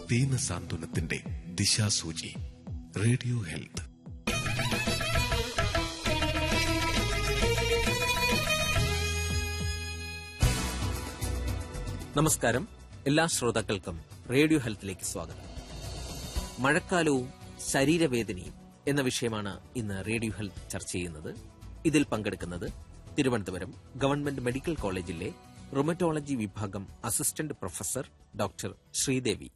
ദീന സാന്ത്വനത്തിന്റെ ദിശാസൂചി radio health നമസ്കാരം എല്ലാ ശ്രോതാക്കൾക്കും റേഡിയോ ഹെൽത്തിലേക്ക് സ്വാഗതം മഴക്കാലവും ശരീരവേദനയും എന്ന വിഷയമാണ് ഇന്ന് റേഡിയോ ഹെൽത്ത് ചർച്ച ചെയ്യുന്നത് ഇതിൽ പങ്കെടുക്കുന്നത് തിരുവനന്തപുരം ഗവൺമെന്റ് മെഡിക്കൽ കോളേജിലെ റൊമറ്റോളജി വിഭാഗം അസിസ്റ്റന്റ് പ്രൊഫസർ ഡോക്ടർ ശ്രീദേവി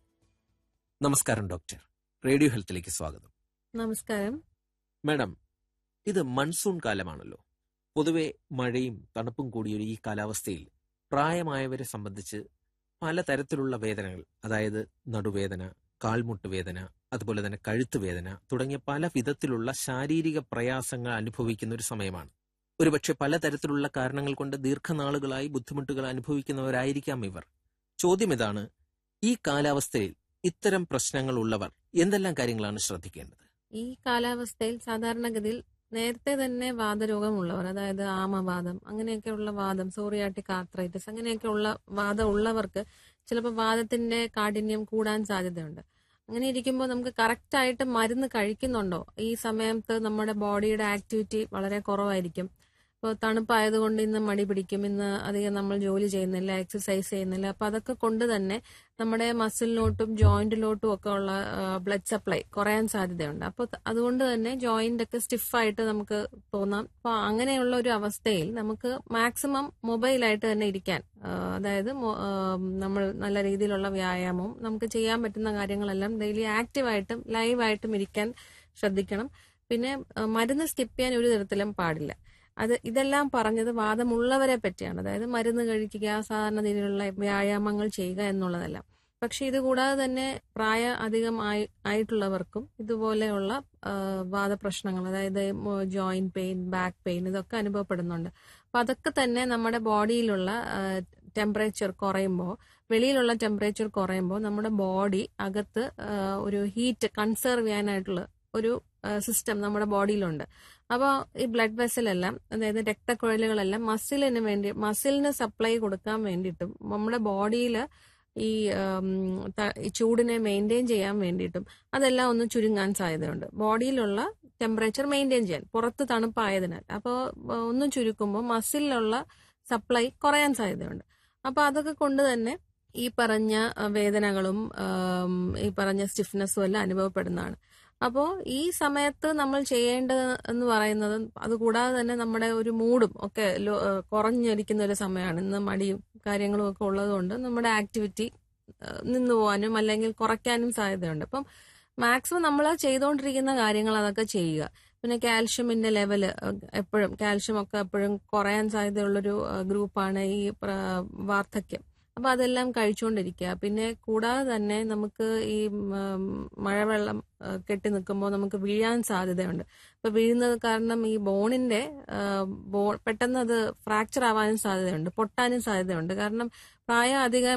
നമസ്കാരം ഡോക്ടർ റേഡിയോ ഹെൽത്തിലേക്ക് സ്വാഗതം നമസ്കാരം മാഡം ഇത് മൺസൂൺ കാലമാണല്ലോ പൊതുവെ മഴയും തണുപ്പും കൂടിയൊരു ഈ കാലാവസ്ഥയിൽ പ്രായമായവരെ സംബന്ധിച്ച് പലതരത്തിലുള്ള വേദനകൾ അതായത് നടുവേദന കാൽമുട്ട് വേദന അതുപോലെ തന്നെ കഴുത്ത് വേദന തുടങ്ങിയ പല വിധത്തിലുള്ള ശാരീരിക പ്രയാസങ്ങൾ അനുഭവിക്കുന്ന ഒരു സമയമാണ് ഒരുപക്ഷെ പലതരത്തിലുള്ള കാരണങ്ങൾ കൊണ്ട് ദീർഘനാളുകളായി ബുദ്ധിമുട്ടുകൾ അനുഭവിക്കുന്നവരായിരിക്കാം ഇവർ ചോദ്യം ഇതാണ് ഈ കാലാവസ്ഥയിൽ ഇത്തരം പ്രശ്നങ്ങൾ ഉള്ളവർ എന്തെല്ലാം കാര്യങ്ങളാണ് ശ്രദ്ധിക്കേണ്ടത് ഈ കാലാവസ്ഥയിൽ സാധാരണഗതിയിൽ നേരത്തെ തന്നെ വാദരോഗമുള്ളവർ അതായത് ആമവാദം അങ്ങനെയൊക്കെയുള്ള വാദം സോറിയാട്ടിക് ആർത്രൈറ്റിസ് അങ്ങനെയൊക്കെയുള്ള വാദം ഉള്ളവർക്ക് ചിലപ്പോൾ വാദത്തിന്റെ കാഠിന്യം കൂടാൻ സാധ്യതയുണ്ട് അങ്ങനെ ഇരിക്കുമ്പോൾ നമുക്ക് കറക്റ്റ് ആയിട്ട് മരുന്ന് കഴിക്കുന്നുണ്ടോ ഈ സമയത്ത് നമ്മുടെ ബോഡിയുടെ ആക്ടിവിറ്റി വളരെ കുറവായിരിക്കും ഇപ്പോൾ തണുപ്പായതുകൊണ്ട് ഇന്ന് മടി പിടിക്കും ഇന്ന് അധികം നമ്മൾ ജോലി ചെയ്യുന്നില്ല എക്സസൈസ് ചെയ്യുന്നില്ല അപ്പൊ അതൊക്കെ കൊണ്ട് തന്നെ നമ്മുടെ മസിലിലോട്ടും ജോയിന്റിലോട്ടും ഒക്കെ ഉള്ള ബ്ലഡ് സപ്ലൈ കുറയാൻ സാധ്യതയുണ്ട് അപ്പോൾ അതുകൊണ്ട് തന്നെ ജോയിന്റ് ഒക്കെ സ്റ്റിഫായിട്ട് നമുക്ക് തോന്നാം അപ്പൊ അങ്ങനെയുള്ള ഒരു അവസ്ഥയിൽ നമുക്ക് മാക്സിമം മൊബൈലായിട്ട് തന്നെ ഇരിക്കാൻ ആ, അതായത് മൊ- ആ, നമ്മൾ നല്ല രീതിയിലുള്ള വ്യായാമവും നമുക്ക് ചെയ്യാൻ പറ്റുന്ന കാര്യങ്ങളെല്ലാം ഡെയിലി ആക്റ്റീവായിട്ടും ലൈവായിട്ടും ഇരിക്കാൻ ശ്രദ്ധിക്കണം പിന്നെ ആ, മരുന്ന് സ്കിപ്പ് ചെയ്യാൻ ഒരു തരത്തിലും പാടില്ല അത് ഇതെല്ലാം പറഞ്ഞത് വാദമുള്ളവരെ പറ്റിയാണ് അതായത് മരുന്ന് കഴിക്കുക സാധാരണ രീതിയിലുള്ള വ്യായാമങ്ങൾ ചെയ്യുക എന്നുള്ളതല്ല പക്ഷെ ഇത് കൂടാതെ തന്നെ പ്രായ അധികം ആയി ആയിട്ടുള്ളവർക്കും ഇതുപോലെയുള്ള ആ, വാദപ്രശ്നങ്ങൾ അതായത് ജോയിന്റ് പെയിൻ ബാക്ക് പെയിൻ ഇതൊക്കെ അനുഭവപ്പെടുന്നുണ്ട് അപ്പൊ അതൊക്കെ തന്നെ നമ്മുടെ ബോഡിയിലുള്ള ടെമ്പറേച്ചർ കുറയുമ്പോൾ വെളിയിലുള്ള ടെമ്പറേച്ചർ കുറയുമ്പോൾ നമ്മുടെ ബോഡി അകത്ത് ആ, ഒരു ഹീറ്റ് കൺസേർവ് ചെയ്യാനായിട്ടുള്ള ഒരു സിസ്റ്റം നമ്മുടെ ബോഡിയിലുണ്ട് അപ്പോൾ ഈ ബ്ലഡ് വെസലെല്ലാം അതായത് രക്തക്കുഴലുകളെല്ലാം മസിലിന് വേണ്ടി മസിലിന് സപ്ലൈ കൊടുക്കാൻ വേണ്ടിയിട്ടും നമ്മുടെ ബോഡിയിൽ ഈ ഉം, ത- ഈ ചൂടിനെ മെയിൻറ്റെയിൻ ചെയ്യാൻ വേണ്ടിയിട്ടും അതെല്ലാം ഒന്ന് ചുരുങ്ങാൻ സാധ്യതയുണ്ട് ബോഡിയിലുള്ള ടെമ്പറേച്ചർ മെയിൻറ്റെയിൻ ചെയ്യാൻ പുറത്ത് തണുപ്പായതിനാൽ അപ്പോൾ ഒന്ന് ചുരുക്കുമ്പോൾ മസിലിലുള്ള സപ്ലൈ കുറയാൻ സാധ്യതയുണ്ട് അപ്പൊ അതൊക്കെ കൊണ്ട് തന്നെ ഈ പറഞ്ഞ അഹ്, വേദനകളും ആം, ഈ പറഞ്ഞ സ്റ്റിഫ്നെസ്സും എല്ലാം അനുഭവപ്പെടുന്നതാണ് അപ്പോൾ ഈ സമയത്ത് നമ്മൾ ചെയ്യേണ്ടത് എന്ന് പറയുന്നത് അതുകൂടാതെ തന്നെ നമ്മുടെ ഒരു മൂഡും ഒക്കെ ലോ- ഏഹ് കുറഞ്ഞിരിക്കുന്ന ഒരു സമയമാണ് ഇന്ന് മടിയും കാര്യങ്ങളും ഒക്കെ ഉള്ളതുകൊണ്ട് നമ്മുടെ ആക്ടിവിറ്റി നിന്നു പോകാനും അല്ലെങ്കിൽ കുറയ്ക്കാനും സാധ്യതയുണ്ട് അപ്പം മാക്സിമം നമ്മൾ ചെയ്തുകൊണ്ടിരിക്കുന്ന കാര്യങ്ങൾ അതൊക്കെ ചെയ്യുക പിന്നെ കാൽഷ്യമിന്റെ ലെവല് എപ്പോഴും കാൽഷ്യം ഒക്കെ എപ്പോഴും കുറയാൻ സാധ്യതയുള്ളൊരു ഏഹ്, ഗ്രൂപ്പാണ് ഈ പ്ര- വാർദ്ധക്യം അപ്പൊ അതെല്ലാം കഴിച്ചുകൊണ്ടിരിക്കുക പിന്നെ കൂടാതെ തന്നെ നമുക്ക് ഈ ഉം, മഴവെള്ളം ഏഹ്, കെട്ടി നിൽക്കുമ്പോൾ നമുക്ക് വീഴാൻ സാധ്യതയുണ്ട് അപ്പൊ വീഴുന്നത് കാരണം ഈ ബോണിന്റെ ഏഹ്, ബോ പെട്ടെന്ന് അത് ഫ്രാക്ചർ ആവാനും സാധ്യതയുണ്ട് പൊട്ടാനും സാധ്യതയുണ്ട് കാരണം പ്രായം അധികം